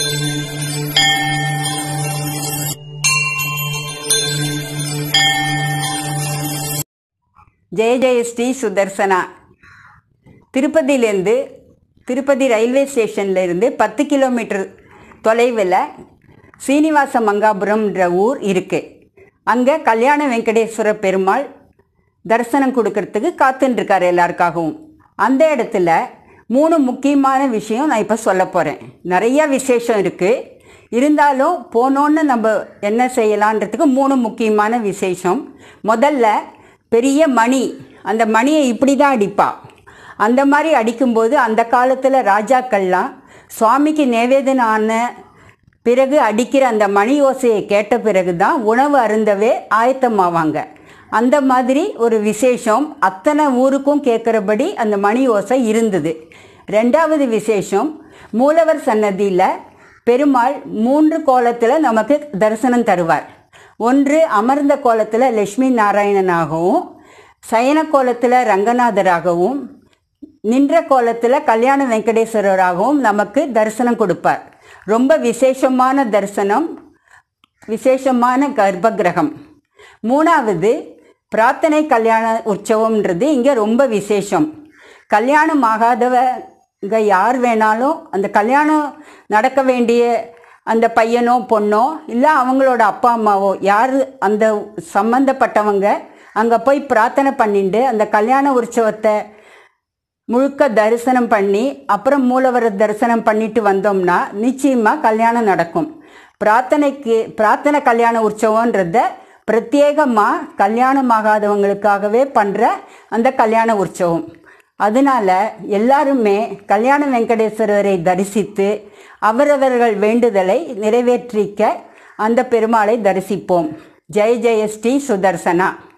ஜெய ஜெய ஸ்ரீ சுதர்சனா திருப்பதியிலேருந்து திருப்பதி ரயில்வே ஸ்டேஷன்ல இருந்து பத்து கிலோமீட்டர் தொலைவில் சீனிவாச மங்காபுரம்ன்ற ஊர் இருக்குது அங்கே கல்யாண வெங்கடேஸ்வர பெருமாள் தரிசனம் கொடுக்கறதுக்கு காத்துட்டுருக்காரு எல்லாருக்காகவும் அந்த இடத்துல மூணு முக்கியமான விஷயம் நான் இப்போ சொல்ல போகிறேன் நிறைய விசேஷம் இருக்குது இருந்தாலும் போனோன்னு நம்ம என்ன செய்யலான்றதுக்கு மூணு முக்கியமான விசேஷம் முதல்ல பெரிய மணி அந்த மணியை இப்படி தான் அடிப்பா அந்த மாதிரி அடிக்கும்போது அந்த காலத்தில் ராஜாக்கள்லாம் சுவாமிக்கு நிவேதனம் ஆன பிறகு அடிக்கிற அந்த மணி ஓசையை கேட்ட பிறகு தான் உணவு அருந்தவே ஆயத்தமாவாங்க அந்த மாதிரி ஒரு விசேஷம் அத்தனை ஊருக்கும் கேட்குறபடி அந்த மணி ஓசை இருந்தது ரெண்டாவது விசேஷம் மூலவர் சன்னதியில் பெருமாள் மூன்று கோலத்தில் நமக்கு தரிசனம் தருவார் ஒன்று அமர்ந்த கோலத்தில் லட்சுமி நாராயணனாகவும் சயன கோலத்தில் ரங்கநாதராகவும் நின்ற கோலத்தில் கல்யாண வெங்கடேஸ்வரராகவும் நமக்கு தரிசனம் கொடுப்பார் ரொம்ப விசேஷமான தரிசனம் விசேஷமான கர்ப்பகிரகம் மூணாவது பிரார்த்தனை கல்யாண உற்சவம்ன்றது இங்கே ரொம்ப விசேஷம் கல்யாணம் ஆகாதவங்க யார் வேணாலும் அந்த கல்யாணம் நடக்க வேண்டிய அந்த பையனோ பொண்ணோ இல்லை அவங்களோட அப்பா அம்மாவோ யார் அந்த சம்மந்தப்பட்டவங்க அங்கே போய் பிரார்த்தனை பண்ணிட்டு அந்த கல்யாண உற்சவத்தை முழுக்க தரிசனம் பண்ணி அப்புறம் மூலவர தரிசனம் பண்ணிட்டு வந்தோம்னா நிச்சயமாக கல்யாணம் நடக்கும் பிரார்த்தனைக்கு பிரார்த்தனை கல்யாண உற்சவன்றத பிரத்யேகமாக கல்யாணமாகாதவங்களுக்காகவே பண்ணுற அந்த கல்யாண உற்சவம் அதனால எல்லாருமே கல்யாண வெங்கடேஸ்வரரை தரிசித்து அவரவர்கள் வேண்டுதலை நிறைவேற்றிக்க அந்த பெருமாளை தரிசிப்போம் ஜெய ஜெய ஸ்ரீ சுதர்சனா